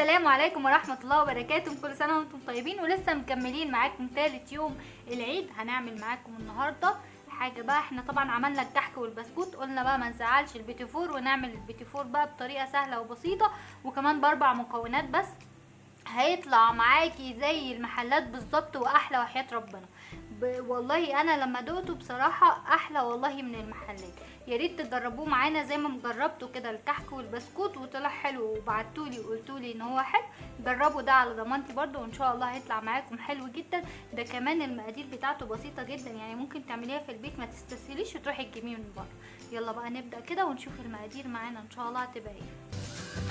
السلام عليكم ورحمة الله وبركاته كل سنة وانتم طيبين ولسه مكملين معاكم تالت يوم العيد هنعمل معاكم النهاردة حاجة بقى احنا طبعا عملنا الكحك والبسكوت قلنا بقى ما نزعلش البيتي فور ونعمل البيتي فور بقى بطريقة سهلة وبسيطة وكمان باربع مكونات بس هيطلع معاكي زي المحلات بالظبط واحلى وحياة ربنا ب... والله انا لما دقته بصراحة احلى والله من المحلات يا ريت تجربوه معانا زي ما جربتوا كده الكحك والبسكوت وطلع حلو وبعتولي وقلتولي ان هو حلو جربوا ده على ضمانتي برضو وان شاء الله هيطلع معاكم حلو جدا ده كمان المقادير بتاعته بسيطة جدا يعني ممكن تعمليها في البيت ما تستسهليش وتروحي تجيبيه من بره يلا بقى نبدأ كده ونشوف المقادير معانا ان شاء الله هتبقى ايه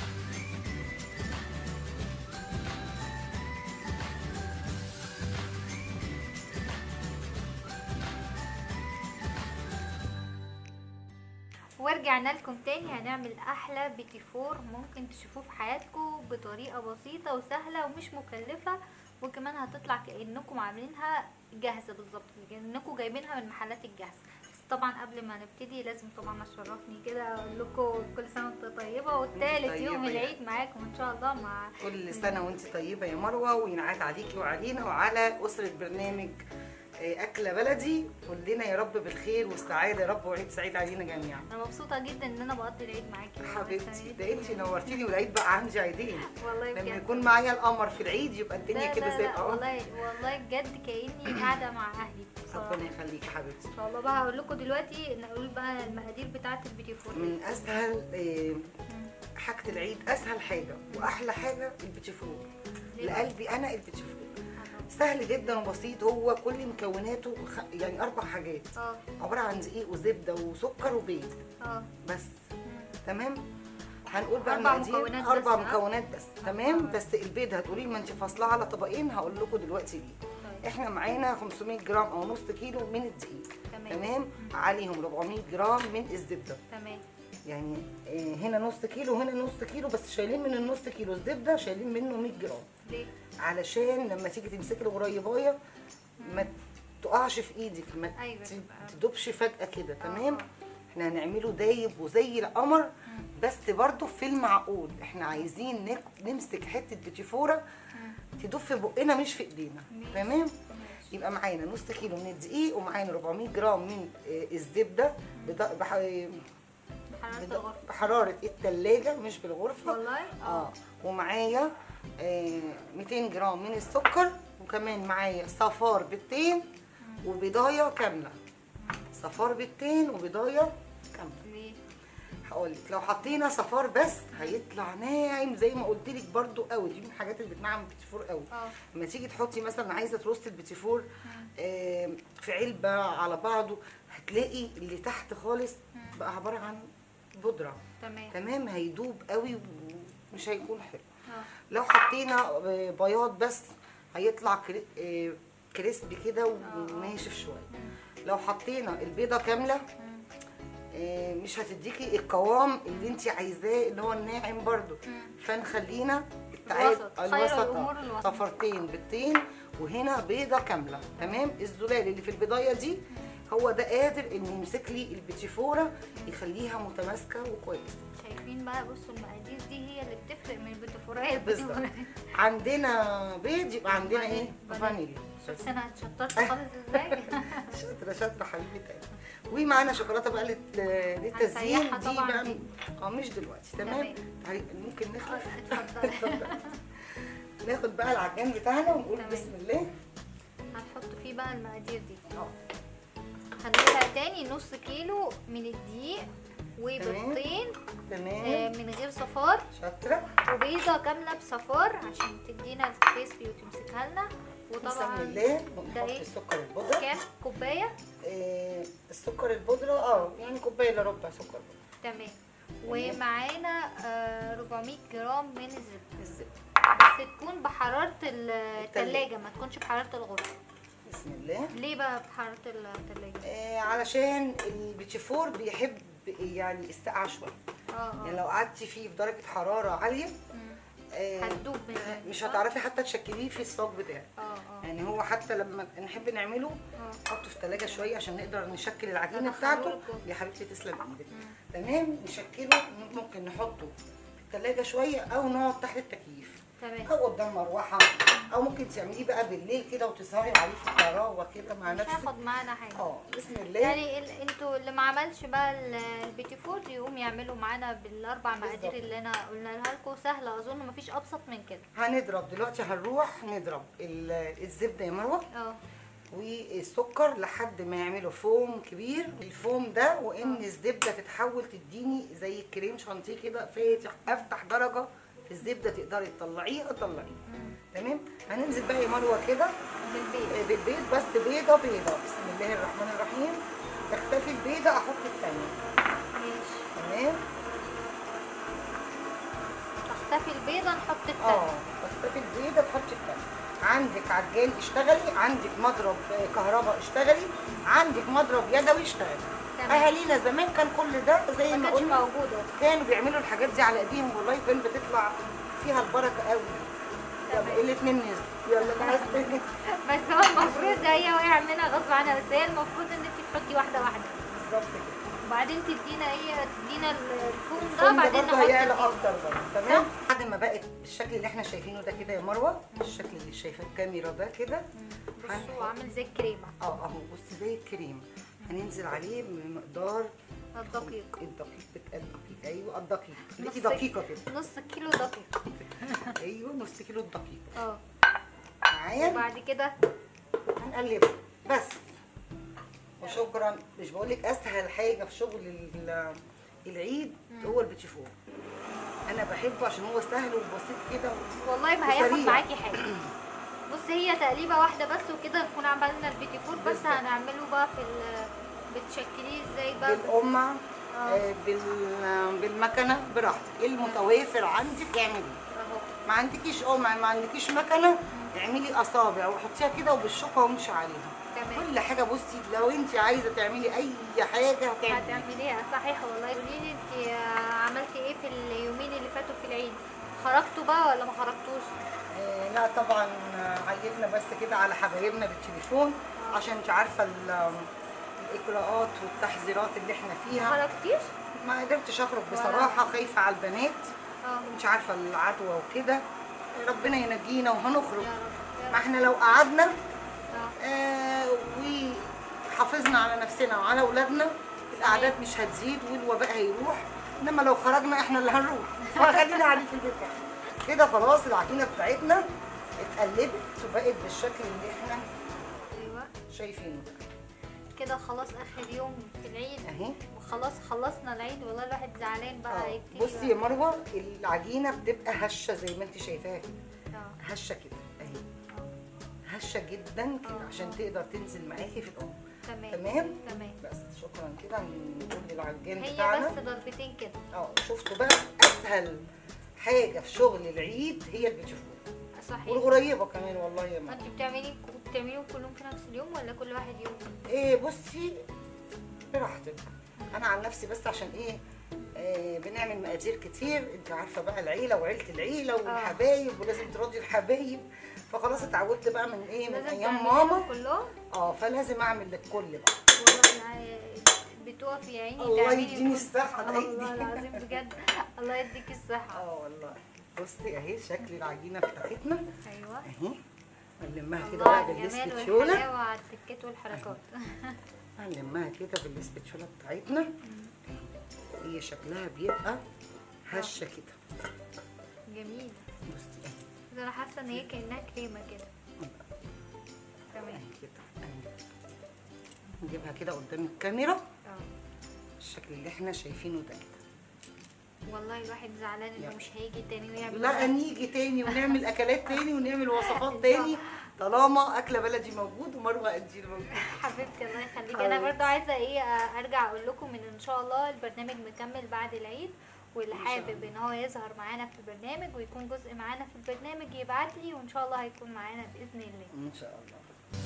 ورجعنا لكم تاني هنعمل احلى بيتي فور ممكن تشوفوه في حياتكم بطريقه بسيطه وسهله ومش مكلفه وكمان هتطلع كانكم عاملينها جاهزه بالظبط كانكم جايبينها من محلات الجاهزه بس طبعا قبل ما نبتدي لازم طبعا اشرفني كده اقول لكم كل سنه وانتم طيبه والتالت طيبة يوم يا- العيد معاكم ان شاء الله مع كل سنة وانت طيبة يا مروة وينعاد عليكي وعلينا وعلى أسرة برنامج آه، أكلة بلدي كلنا يا رب بالخير والسعادة يا رب وعيد سعيد علينا جميعا انا مبسوطه جدا ان انا بقضي العيد معاكي حبيبتي ده انت نورتيني والعيد بقى عندي عيدين والله لما بجد يكون معايا القمر في العيد يبقى الدنيا لا كده لا زي لا القمر والله والله بجد كاني قاعده مع اهلي بصراحه ربنا يخليكي يا حبيبتي ان شاء الله بقى هقول لكم دلوقتي نقول بقى المقادير بتاعه البيتي فور من أسهل آه، مم. حاجة العيد أسهل حاجة وأحلى حاجة البيتي فور ليه بقى؟ لقلبي أنا البيتي فور سهل جدا وبسيط هو كل مكوناته خ- يعني أربع حاجات اه عبارة عن دقيق وزبدة وسكر وبيض اه بس مم. تمام هنقول بقى أربع المقادير مكونات بس، اربع ها؟ مكونات بس تمام آه. بس البيض هتقولي ما انت فاصلاه على طبقين هقول لكم دلوقتي ليه طيب احنا معانا 500 جرام او نص كيلو من الدقيق تمام تمام عليهم 400 جرام من الزبده تمام يعني آه، هنا نص كيلو وهنا نص كيلو بس شايلين من النص كيلو الزبده شايلين منه 100 جرام ليه؟ علشان لما تيجي تمسكي الغريبايه ما تقعش في ايدك ما أيوة، ت- تبقى- تدوبش فجاه كده آه، تمام آه. احنا هنعمله دايب وزي القمر بس برضو في المعقول احنا عايزين نك- نمسك حته بتيفوره مم. تدوب في بقنا مش في ايدينا ماشي. تمام ماشي. يبقى معانا نص كيلو من الدقيق ومعانا 400 جرام من آه، الزبده بض- بح- حرارة بض- الغرفة بحراره التلاجة مش بالغرفه والله اه ومعايا آه 200 جرام من السكر وكمان معايا صفار بيضتين وبضايه كامله صفار بيضتين وبضايه كامله ليه؟ هقول لك لو حطينا صفار بس هيطلع ناعم زي ما قلت لك برده قوي دي من الحاجات اللي بتنعم البيتيفور قوي اه لما تيجي تحطي مثلا عايزه تروست البيتيفور آه في علبه على بعضه هتلاقي اللي تحت خالص بقى عباره عن بودره تمام تمام هيدوب قوي ومش هيكون حلو اه لو حطينا آه، بياض بس هيطلع كري- آه، كريسبي كده وناشف شويه لو حطينا البيضه كامله مم. آه، مش هتديكي القوام اللي انت عايزاه اللي هو الناعم برضو مم. فنخلينا الوسط. خير الأمور الوسط الوسط. صفرتين بيضتين وهنا بيضه كامله تمام الزلال اللي في البضايه دي هو ده قادر انه يمسك لي البيتيفوره يخليها متماسكه وكويسه شايفين بقى بصوا المقادير دي هي اللي بتفرق من البيتفورية بالظبط عندنا بيض يبقى عندنا ايه فانيليا. فانيليا شفت انا اتشطرت خالص ازاي شاطره شاطره حبيبتي ومعانا شوكولاته بقى للت- للتزيين هنسيحها دي طبعاً بقى دي. اه مش دلوقتي تمام تمام. تعالي ممكن نخلص اتفضلي. اتفضل. ناخد بقى العجان بتاعنا ونقول تمام. بسم الله هنحط فيه بقى المقادير دي اه هنقولها تاني نص كيلو من الدقيق وبيضتين آه، تمام من غير صفار شاطره وبيضة كاملة بصفار عشان تدينا الكريسبي وتمسكها لنا بسم وطبعا الله ده ونحط ايه؟ السكر البودره كام كوباية آه السكر البودره اه يعني كوبايه الا ربع سكر بودره تمام ومعانا آه، 400 جرام من الزبدة الزبده بس تكون بحرارة التلاجة ما تكونش بحرارة الغرفة بسم الله ليه بقى بحرارة التلاجة؟ آه علشان البيتشيفور بيحب يعني السقعه شويه اه يعني اه لو قعدتي فيه في درجه حراره عاليه مم. آه، هتدوب منك مش صح؟ هتعرفي حتى تشكليه في الصاج بتاعك اه اه يعني هو حتى لما نحب نعمله اه نحطه في الثلاجه شويه عشان نقدر نشكل العجينه أدخله بتاعته لكم. يا حبيبتي تسلم ايدك مم. تمام نشكله ممكن نحطه في الثلاجه شويه او نقعد تحت التكييف تمام او قدام مروحه او ممكن تعمليه بقى بالليل كده وتسهري عليه في الطراوه كده مع مش نفسك هاخد معانا حاجه اه بسم الله يعني ال- انتوا اللي ما عملش بقى ال- البيتي فور يقوم يعملوا معانا بالاربع مقادير بالظبط. اللي انا قلنا لها لكم سهله اظن مفيش ابسط من كده هنضرب دلوقتي هنروح نضرب ال- الزبده يا مروه اه والسكر لحد ما يعملوا فوم كبير الفوم ده وان الزبده تتحول تديني زي الكريم شانتيه كده فاتح افتح درجه في الزبده تقدري تطلعيها طلعيه مم. تمام هننزل بقى يا مروه كده بالبيت آه، بالبيض بس بيضه بيضه بسم الله الرحمن الرحيم تختفي البيضه احط الثانيه ماشي تمام تختفي البيضه نحط اه التانية تختفي البيضه تحطي الثانيه عندك عجان اشتغلي عندك مضرب آه، كهرباء اشتغلي عندك مضرب يدوي اشتغلي تمام. اهالينا زمان كان كل ده زي ما ما كانتش قلنا موجوده كانوا بيعملوا الحاجات دي على ايديهم والله كان بتطلع فيها البركه قوي تمام. يلا الاثنين نزلوا يلا مع السلامه بس هو المفروض هي وقع منها غصب عنها بس هي المفروض ان انت تحطي واحده واحده بالظبط كده وبعدين تدينا ايه تدينا الفوم ده الفوم ده بعدين برضه نحط هيعلى الدقيق. اكتر برضه تمام بعد ما بقت بالشكل اللي احنا شايفينه ده كده يا مروه الشكل اللي شايفه الكاميرا ده كده بصوا عامل زي الكريمه اه اهو بصي زي الكريم هننزل عليه بمقدار الدقيق الدقيق بتاع الدقيق ايوه الدقيق ليكي نص- دقيقه كده نص كيلو دقيق ايوه نص كيلو الدقيق اه معايا وبعد كده هنقلبه بس وشكرا مش بقول لك اسهل حاجه في شغل ال- العيد هو البيتيفور انا بحبه عشان هو سهل وبسيط كده والله ما هياخد وسريع. معاكي حاجه بصي هي تقليبه واحده بس وكده نكون عملنا البيتي فور بس بالظبط. هنعمله بقى في ال بتشكليه ازاي بقى بالقمع آه. آه، بال- بالمكنه براحتك ايه المتوافر عندك اعملي اهو ما عندكيش قمع ما عندكيش مكنه اعملي اصابع وحطيها كده وبالشوكه وامشي عليها تمام كل حاجه بصي لو انت عايزه تعملي اي حاجه هتعملي هتعمليها صحيح والله قولي لي انت عملتي ايه في اليومين اللي فاتوا في العيد خرجتوا بقى ولا ما خرجتوش آه، لا طبعا آه، عيدنا بس كده على حبايبنا بالتليفون عشان انت عارفه ال- الاجراءات والتحذيرات اللي احنا ما فيها خرجتيش ما قدرتش اخرج ولا- بصراحه خايفه على البنات اه انت عارفه العدوى وكده ربنا ينجينا وهنخرج يا رب يا ما رب احنا لو قعدنا اه آه وحافظنا على نفسنا وعلى اولادنا الاعداد مش هتزيد والوباء هيروح انما لو خرجنا احنا اللي هنروح فخلينا قاعدين في البيت بقى. كده خلاص العجينه بتاعتنا اتقلبت وبقت بالشكل اللي احنا ايوه شايفينه ده كده خلاص اخر يوم في العيد اهي وخلاص خلصنا العيد والله الواحد زعلان بقى اه يبتدي بصي يا مروه العجينه بتبقى هشه زي ما انت شايفاها كده اه هشه كده اهي اه هشه جدا كده اه. عشان تقدر تنزل معاكي في الام تمام تمام تمام بس شكرا كده نقول للعجان هي بتاعنا بس ضربتين كده اه شفتوا بقى اسهل حاجه في شغل العيد هي البيتشفور صحيح والقريبه كمان والله يا ماما انت بتعملي بتعمليهم كلهم في نفس اليوم ولا كل واحد يوم ايه بصي براحتك انا عن نفسي بس عشان ايه آه بنعمل مقادير كتير انت عارفه بقى العيله وعيله العيله والحبايب ولازم تراضي الحبايب فخلاص اتعودت بقى من ايه من لازم ايام تعمليهم ماما كلهم اه فلازم اعمل للكل بقى والله يعني بتقفي يا عيني الله تعملي يديني كل- الصحة، ده والله يديني. العظيم بجد الله يديك الصحة اه والله بصي اهي شكل العجينه بتاعتنا ايوه اهي هنلمها كده بقى الله الجمال بالاسبتشوله والحلاوة على التكات والحركات هنلمها كده بالاسبتشوله بتاعتنا هي شكلها بيبقى هشه كده جميل بصي اهي ده انا حاسة ان هي كأنها كريمة كده تمام اهي كده اهي نجيبها كده قدام الكاميرا اه الشكل اللي احنا شايفينه ده كده والله الواحد زعلان انه يلا. مش هيجي تاني ويعمل لا نيجي تاني ونعمل اكلات تاني ونعمل وصفات تاني طالما اكله بلدي موجود ومروه قدير موجود حبيبتي الله يخليكي انا حبيبتي. برضو عايزه ايه آه، ارجع اقول لكم ان ان شاء الله البرنامج مكمل بعد العيد واللي إن شاء حابب ان هو يظهر معانا في البرنامج ويكون جزء معانا في البرنامج يبعت لي وان شاء الله هيكون معانا باذن الله ان شاء الله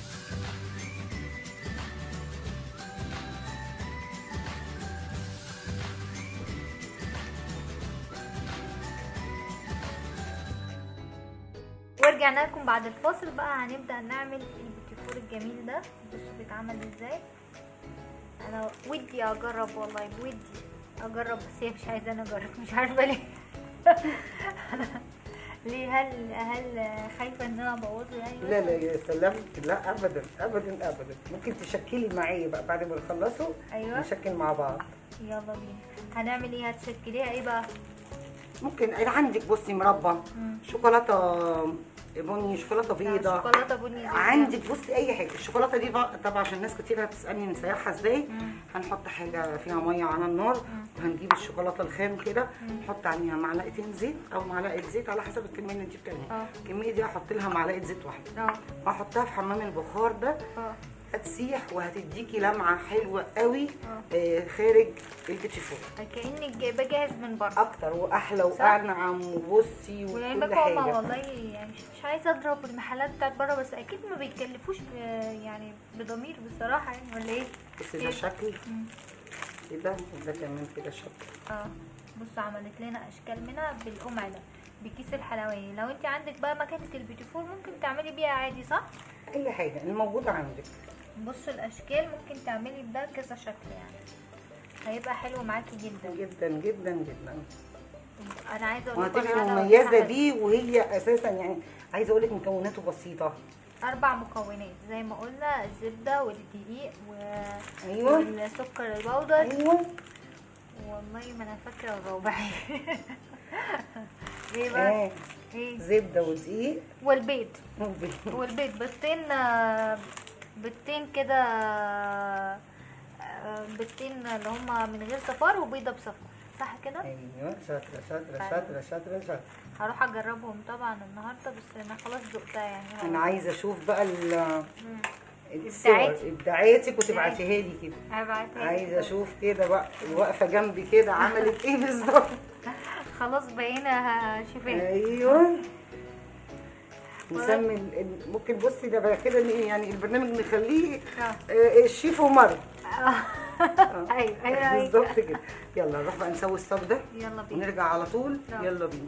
ورجعنا لكم بعد الفاصل بقى هنبدا نعمل البيتيفور الجميل ده بصوا بيتعمل ازاي انا ودي اجرب والله ودي اجرب بس هي مش عايزه انا اجرب مش عارفه ليه ليه هل هل خايفه ان انا ابوظه يعني لا لا يا سلامت لا ابدا ابدا ابدا ممكن تشكلي معايا بقى بعد ما نخلصه ايوه نشكل مع بعض يلا بينا هنعمل ايه هتشكليها ايه بقى ممكن أنا عندك بصي مربى مم. شوكولاته بني شوكولاته بيضه شوكولاته بني زي عندك بصي اي حاجه الشوكولاته دي بقى طبعا عشان ناس كتير هتسالني نسيحها ازاي مم. هنحط حاجه فيها ميه على النار وهنجيب الشوكولاته الخام كده نحط عليها معلقتين زيت او معلقه زيت على حسب الكميه اللي انت اه. بتعمليها الكميه دي هحط لها معلقه زيت واحده اه واحطها في حمام البخار ده اه هتسيح وهتديكي لمعه حلوه قوي اه. آه، خارج البيتي فور كانك جايبه جاهز من بره اكتر واحلى وانعم وبصي ويعني وكل بقى هما حاجه والله يعني مش, مش عايزه اضرب المحلات بتاعت بره بس اكيد ما بيكلفوش ب- يعني بضمير بصراحه يعني ولا ايه؟ بس ده إيه؟ شكل مم. كده وده كمان كده شكل اه بص عملت لنا اشكال منها بالقمع ده بكيس الحلواني لو انت عندك بقى مكنه البيتي فور ممكن تعملي بيها عادي صح؟ اي حاجه الموجوده عندك بصوا الاشكال ممكن تعملي بده كذا شكل يعني هيبقى حلو معاكي جدا جدا جدا جدا انا عايزه اقول لكم وهتبقي على حاجة مميزه وحاجة. بيه وهي اساسا يعني عايزه اقول لك مكوناته بسيطه اربع مكونات زي ما قلنا الزبده والدقيق و... ايوه والسكر البودر ايوه والله ما انا فاكره الربع ايه بقى آه. ايه زبده ودقيق والبيض وب- والبيض بيضتين آه، بيضتين كده آه، بيضتين اللي هما من غير صفار وبيضه بصفار صح كده ايوه شاطره شاطره شاطره شاطره شاطره هروح اجربهم طبعا النهارده بس انا خلاص دقتها يعني انا عايزه اشوف بقى ال- مم. الصور إبداعاتي. ابداعاتك وتبعتيها لي كده هبعتها لك. عايزه اشوف كده بقى واقفه جنبي كده عملت ايه بالظبط خلاص بقينا شيفات ايوه نسمي ال- ال- ممكن بصي ده بقى كده إن يعني البرنامج نخليه آه. آه، الشيف ومرض ايوه ايوه ايوه بالظبط كده يلا نروح بقى نسوي الصب ده يلا بينا ونرجع على طول نعم. يلا بينا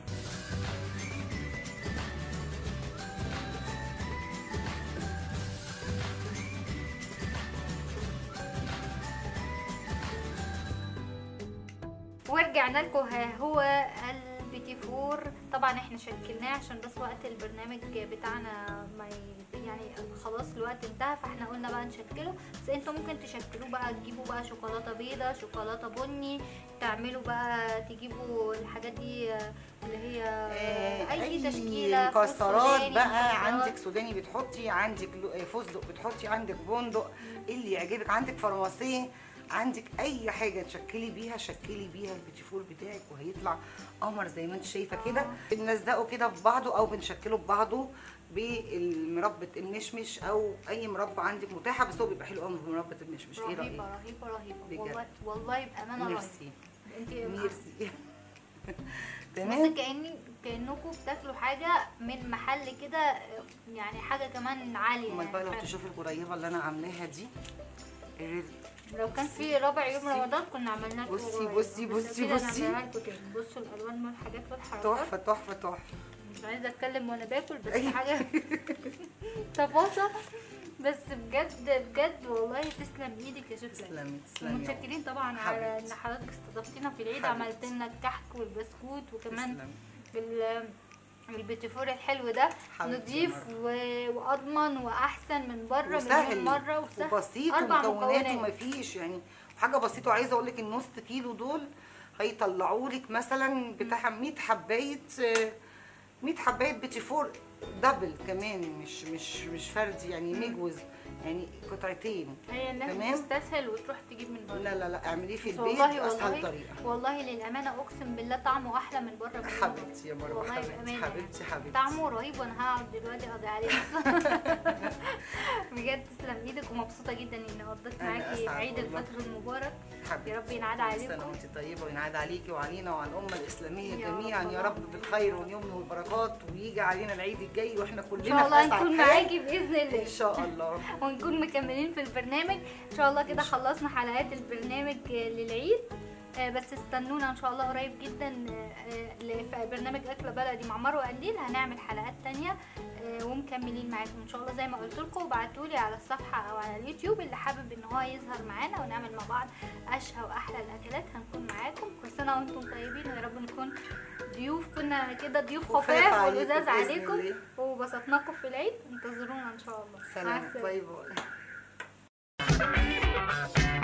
ورجعنا لكم ها هو البيتي فور طبعا احنا شكلناه عشان بس وقت البرنامج بتاعنا ما ي- يعني خلاص الوقت انتهى فاحنا قلنا بقى نشكله بس انتوا ممكن تشكلوه بقى تجيبوا بقى شوكولاته بيضه شوكولاته بني تعملوا بقى تجيبوا الحاجات دي اللي هي اي تشكيله فول مكسرات سوداني، بقى مكسرات. عندك سوداني بتحطي عندك لو- آه، فستق بتحطي عندك بندق اللي يعجبك عندك فرماسيه عندك اي حاجه تشكلي بيها شكلي بيها البيتي فور بتاعك وهيطلع قمر زي ما انت شايفه كده بنلزقه كده في بعضه او بنشكله ببعضه بالمربى المشمش او اي مربى عندك متاحه بس هو بيبقى حلو قوي بمربى المشمش ايه رهيبه رايك رهيبه رهيبه بجد. والله والله بامانه رهيبه ميرسي انت ميرسي بص تمام كأني كأنكم بتاكلوا حاجة من محل كده يعني حاجة كمان عالية امال بقى لو يعني تشوفي القريبه اللي انا عاملاها دي لو كان في رابع يوم رمضان كنا عملنا لكم بصي- قريب. بصي- بس بصي- كده بصي. نعملها لكم تاني. بصوا الالوان والحاجات والحركات تحفه تحفه تحفه مش عايزه اتكلم وانا باكل بس أيوة. حاجه تفاصيل بس بجد بجد والله تسلم ايدك يا شيخ تسلمي تسلمي يا متشكرين طبعا على حبيبتي. ان حضرتك استضفتينا في العيد حبيبتي. عملت لنا الكحك والبسكوت وكمان تسلمي. بال البيتي فور الحلو ده حبيبتي يا نضيف و... واضمن واحسن من بره مليون وسهل مره وسهل وبسيط أربع ومكوناته مكونات. مفيش يعني حاجه بسيطه وعايزه اقول لك النص كيلو دول هيطلعوا لك مثلا بتاع 100 حبايه آه، 100 حبايه بيتي فور دبل كمان مش مش مش فردي يعني مجوز يعني قطعتين هي الناس تمام. بتستسهل وتروح تجيب من بره لا لا لا اعمليه في بس البيت والله اسهل والله طريقه والله للامانه اقسم بالله طعمه احلى من بره مليون مرة. حبيبتي يا مروه والله حبيبتي بأمانة حبيبتي حبيبتي طعمه رهيب وانا هقعد دلوقتي اقضي عليه بجد تسلم ايدك ومبسوطه جدا اني قضيت أنا معاكي أسعد عيد والله. الفطر المبارك حبيبتي يا رب ينعاد كل عليكم. سنه وانت طيبه وينعاد عليكي وعلينا وعلى الامه الاسلاميه يا رب جميعا يا اللهم رب بالخير واليمن والبركات ويجي علينا العيد الجاي واحنا ان كلنا شاء الله في أسعد نكون حال. معاكي باذن الله ان شاء الله ونكون مكملين في البرنامج ان شاء الله كده خلصنا حلقات البرنامج للعيد آه، بس استنونا ان شاء الله قريب جدا آه، آه، ل- في برنامج اكله بلدي مع مروه قنديل هنعمل حلقات تانية آه، ومكملين معاكم ان شاء الله زي ما قلت لكم ابعتوا لي على الصفحه او على اليوتيوب اللي حابب ان هو يظهر معانا ونعمل مع بعض اشهى واحلى الاكلات هنكون معاكم كل سنه وانتم طيبين ويا رب نكون ضيوف كنا كده ضيوف خفاف خفاف عليكم ولزاز بإذن عليكم الله. وبسطناكم في العيد انتظرونا ان شاء الله مع سلام السلامة. باي باي